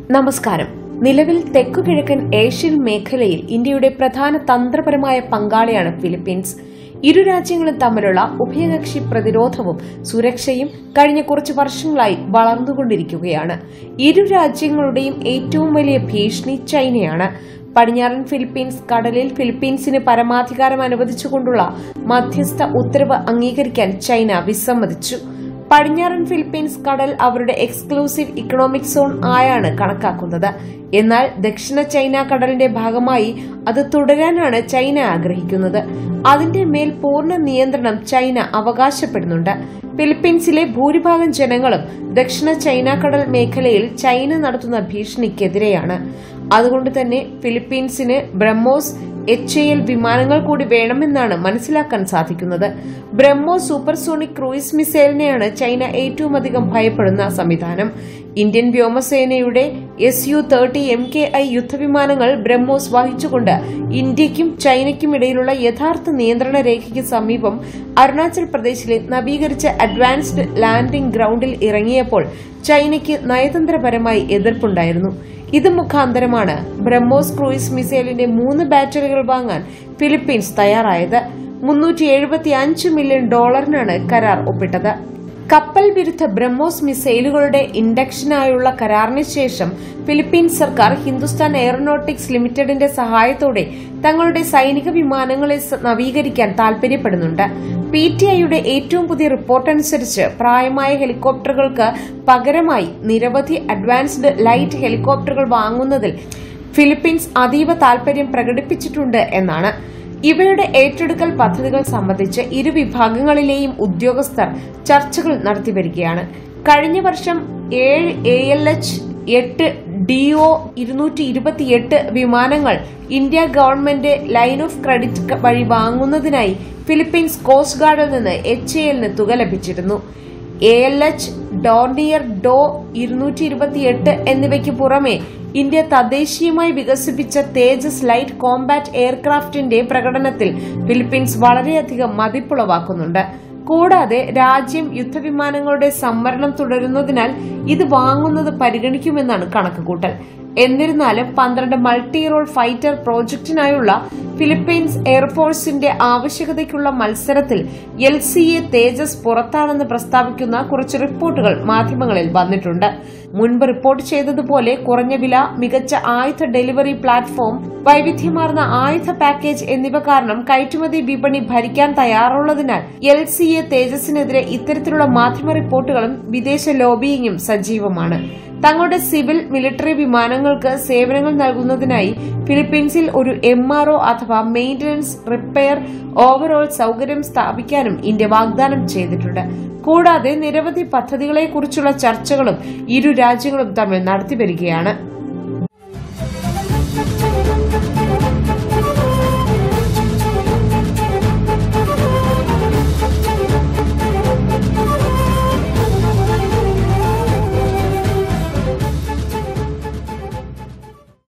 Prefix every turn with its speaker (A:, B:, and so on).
A: നമസ്കാരം നിലവിൽ തെക്കുകിഴക്കൻ ഏഷ്യൻ മേഖലയിൽ ഇന്ത്യയുടെ പ്രധാന തന്ത്രപരമായ പങ്കാളിയാണ് ഫിലിപ്പീൻസ് ഇരു രാജ്യങ്ങളും തമ്മിലുള്ള ഉഭയകക്ഷി പ്രതിരോധവും സുരക്ഷയും കഴിഞ്ഞ കുറച്ച് വർഷങ്ങളായി വളർന്നുകൊണ്ടിരിക്കുകയാണ് ഇരു രാജ്യങ്ങളുടെയും ഏറ്റവും വലിയ ഭീഷണി ചൈനയാണ് പടിഞ്ഞാറൻ ഫിലിപ്പീൻസ് കടലിൽ ഫിലിപ്പീൻസിന് പരമാധികാരം അനുവദിച്ചുകൊണ്ടുള്ള മധ്യസ്ഥ ഉത്തരവ് അംഗീകരിക്കാൻ ചൈന വിസമ്മതിച്ചു പടിഞ്ഞാറൻ ഫിലിപ്പീൻസ് കടൽ അവരുടെ എക്സ്ക്ലൂസീവ് ഇക്കണോമിക് സോൺ ആയാണ് കണക്കാക്കുന്നത് എന്നാൽ ദക്ഷിണ ചൈന കടലിന്റെ ഭാഗമായി അത് തുടരാനാണ് ചൈന ആഗ്രഹിക്കുന്നത് അതിന്റെ മേൽ പൂർണ്ണ നിയന്ത്രണം ചൈന അവകാശപ്പെടുന്നുണ്ട് ഫിലിപ്പീൻസിലെ ഭൂരിഭാഗം ജനങ്ങളും ദക്ഷിണ ചൈന കടൽ മേഖലയിൽ ചൈന നടത്തുന്ന ഭീഷണിക്കെതിരെയാണ് അതുകൊണ്ട് തന്നെ ഫിലിപ്പീൻസിന് ബ്രഹ്മോസ് എച്ച് എ എൽ വിമാനങ്ങൾ കൂടി വേണമെന്നാണ് മനസ്സിലാക്കാൻ സാധിക്കുന്നത് ബ്രഹ്മോസ് സൂപ്പർസോണിക് ക്രൂയിസ് മിസൈലിനെയാണ് ചൈന ഏറ്റവും അധികം ഭയപ്പെടുന്ന സംവിധാനം ഇന്ത്യൻ വ്യോമസേനയുടെ S U thirty M K I യുദ്ധവിമാനങ്ങൾ ബ്രഹ്മോസ് വഹിച്ചുകൊണ്ട് ഇന്ത്യക്കും ചൈനയ്ക്കും ഇടയിലുള്ള യഥാർത്ഥ നിയന്ത്രണ രേഖയ്ക്ക് സമീപം അരുണാചൽ പ്രദേശിലെ നവീകരിച്ച അഡ്വാൻസ്ഡ് ലാൻഡിംഗ് ഗ്രൌണ്ടിൽ ഇറങ്ങിയപ്പോൾ ചൈനയ്ക്ക് നയതന്ത്രപരമായി എതിർപ്പുണ്ടായിരുന്നു ഇത് മുഖാന്തരമാണ് ബ്രഹ്മോസ് ക്രൂയിസ് മിസൈലിന്റെ മൂന്ന് ബാറ്ററികൾ വാങ്ങാൻ ഫിലിപ്പീൻസ് തയ്യാറായത് മുന്നൂറ്റി എഴുപത്തി അഞ്ച് മില്യൺ ഡോളറിനാണ് കരാർ ഒപ്പിട്ടത് കപ്പൽ വിരുദ്ധ ബ്രഹ്മോസ് മിസൈലുകളുടെ ഇൻഡക്ഷനായുള്ള കരാറിന് ശേഷം ഫിലിപ്പീൻസ് സർക്കാർ ഹിന്ദുസ്ഥാൻ എയറോനോട്ടിക്സ് ലിമിറ്റഡിന്റെ സഹായത്തോടെ തങ്ങളുടെ സൈനിക വിമാനങ്ങളെ സ- നവീകരിക്കാൻ താൽപര്യപ്പെടുന്നുണ്ട് പി ടി ഐയുടെ ഏറ്റവും പുതിയ റിപ്പോർട്ട് അനുസരിച്ച് പ്രായമായ ഹെലികോപ്റ്ററുകൾക്ക് പകരമായി നിരവധി അഡ്വാൻസ്ഡ് ലൈറ്റ് ഹെലികോപ്റ്ററുകൾ വാങ്ങുന്നതിൽ ഫിലിപ്പീൻസ് അതീവ താൽപര്യം പ്രകടിപ്പിച്ചിട്ടുണ്ട് എന്നാണ് ഇവയുടെ ഏറ്റെടുക്കൽ പദ്ധതികൾ സംബന്ധിച്ച് ഇരു വിഭാഗങ്ങളിലെയും ഉദ്യോഗസ്ഥർ ചർച്ചകൾ നടത്തിവരികയാണ് കഴിഞ്ഞ വർഷം ഏഴ് എ എൽ എച്ച് എട്ട് ഡി ഒ ഇരുന്നൂറ്റി ഇരുപത്തിയെട്ട് വിമാനങ്ങൾ India government line of credit വഴി വാങ്ങുന്നതിനായി ഫിലിപ്പീൻസ് കോസ്റ്റ് ഗാർഡിൽ നിന്ന് എച്ച് എ എല്ലിന് തുക ലഭിച്ചിരുന്നു A L H Dornier Do ഇരുന്നൂറ്റി ഇരുപത്തിയെട്ട് എന്നിവയ്ക്ക് പുറമെ ഇന്ത്യ തദ്ദേശീയമായി വികസിപ്പിച്ച തേജസ് ലൈറ്റ് കോംബാറ്റ് എയർക്രാഫ്റ്റിന്റെ പ്രകടനത്തിൽ ഫിലിപ്പീൻസ് വളരെയധികം മതിപ്പുളവാക്കുന്നുണ്ട് കൂടാതെ രാജ്യം യുദ്ധവിമാനങ്ങളുടെ സംവരണം തുടരുന്നതിനാൽ ഇത് വാങ്ങുന്നത് പരിഗണിക്കുമെന്നാണ് കണക്കുകൂട്ടൽ എന്നിരുന്നാലും പന്ത്രണ്ട് മൾട്ടി റോൾ ഫൈറ്റർ പ്രോജക്ടിനായുള്ള ഫിലിപ്പീൻസ് എയർഫോഴ്സിന്റെ ആവശ്യകതയ്ക്കുള്ള മത്സരത്തിൽ എൽ സി എ തേജസ് പുറത്താണെന്ന് പ്രസ്താവിക്കുന്ന കുറച്ച് റിപ്പോർട്ടുകൾ മാധ്യമങ്ങളിൽ വന്നിട്ടുണ്ട് മുൻപ് റിപ്പോർട്ട് ചെയ്തതുപോലെ കുറഞ്ഞ വില മികച്ച ആയുധ ഡെലിവറി പ്ലാറ്റ്ഫോം വൈവിധ്യമാർന്ന ആയുധ പാക്കേജ് എന്നിവ കാരണം കയറ്റുമതി വിപണി ഭരിക്കാൻ തയ്യാറുള്ളതിനാൽ എൽ സി എ തേജസിനെതിരെ ഇത്തരത്തിലുള്ള മാധ്യമ റിപ്പോർട്ടുകളും വിദേശ ലോബിയിങ്ങും സജീവമാണ് തങ്ങളുടെ സിവിൽ മിലിറ്ററി വിമാനങ്ങൾക്ക് സേവനങ്ങൾ നൽകുന്നതിനായി ഫിലിപ്പീൻസിൽ ഒരു എം ആർ ഒ അഥവാ മെയിന്റനൻസ് റിപ്പയർ ഓവറോൾ സൗകര്യം സ്ഥാപിക്കാനും ഇന്ത്യ വാഗ്ദാനം ചെയ്തിട്ടുണ്ട് കൂടാതെ നിരവധി പദ്ധതികളെക്കുറിച്ചുള്ള ചർച്ചകളും ഇരു രാജ്യങ്ങളും തമ്മിൽ നടത്തിവരികയാണ്